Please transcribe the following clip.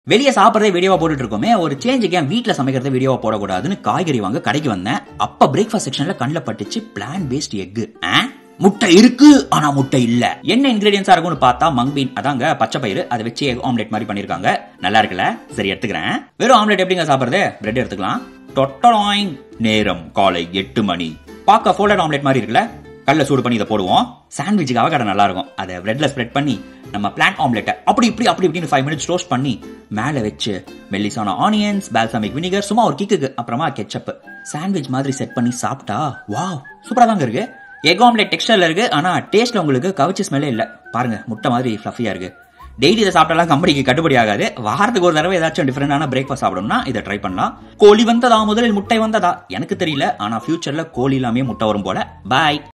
வெளியே சாப்பிட்றதே வீடியோவா போட்டுட்டு இருக்கோமே ஒரு சேஞ்சுக்கு ஏன் வீட்டில் சமைக்கிறத வீடியோவா போடக்கூடாதுன்னு காய்கறி வாங்க கடைக்கு வந்தேன் அப்ப பிரேக்ஃபாஸ்ட் செக்ஷன்ல கண்ணில் பட்டுச்சு பிளான் பேஸ்ட் எக் முட்டை இருக்கு ஆனா முட்டை இல்ல என்ன இன்கிரீடியன்ஸா இருக்கும்னு பார்த்தா மங் பீன் அதாங்க பச்சை பயிறு அதை வச்சு எக் ஆம்லெட் மாதிரி பண்ணிருக்காங்க நல்லா இருக்குல்ல சரி எடுத்துக்கிறேன் வெறும் ஆம்லெட் எப்படிங்க சாப்பிடுறது பிரெட் எடுத்துக்கலாம் டொட்டலாயிங் நேரம் காலை எட்டு மணி பார்க்க ஃபோல்டட் ஆம்லெட் மாதிரி இருக்குல்ல கல்ல சூடு பண்ணி இதை போடுவோம் சாண்ட்விச்சுக்கு அவகடை நல்லா இருக்கும் அதை பிரெட்ல ஸ்ப்ரெட் பண்ணி நம்ம பிளான் ஆம்லெட்டை அப்படி இப்படி அப்படி இப்படின்னு ஃபைவ் மினிட்ஸ் டோஸ்ட் பண்ணி மேலே வச்சு மெல்லிசான ஆனியன்ஸ் பால்சாமிக் வினிகர் சும்மா ஒரு கிக்குக்கு அப்புறமா கெச்சப் சாண்ட்விச் மாதிரி செட் பண்ணி சாப்பிட்டா வாவ் சூப்பரா தாங்க இருக்கு எக் ஆம்லெட் டெக்ஸ்டர்ல இருக்கு ஆனா டேஸ்ட்ல உங்களுக்கு கவிச்சு ஸ்மெல்லே இல்ல பாருங்க முட்டை மாதிரி ஃப்ளஃபியா இருக்கு டெய்லி இதை சாப்பிட்டாலாம் கம்பெனிக்கு கட்டுப்படி ஆகாது வாரத்துக்கு ஒரு தடவை ஏதாச்சும் டிஃபரெண்டான பிரேக்ஃபாஸ்ட் சாப்பிடணும்னா இதை ட்ரை பண்ணலாம் கோழி வந்ததா முதலில் முட்டை வந்ததா எனக்கு தெரியல ஆனா ஃபியூச்சர்ல கோழி இல்லாமே முட்டை வரும் போல பாய்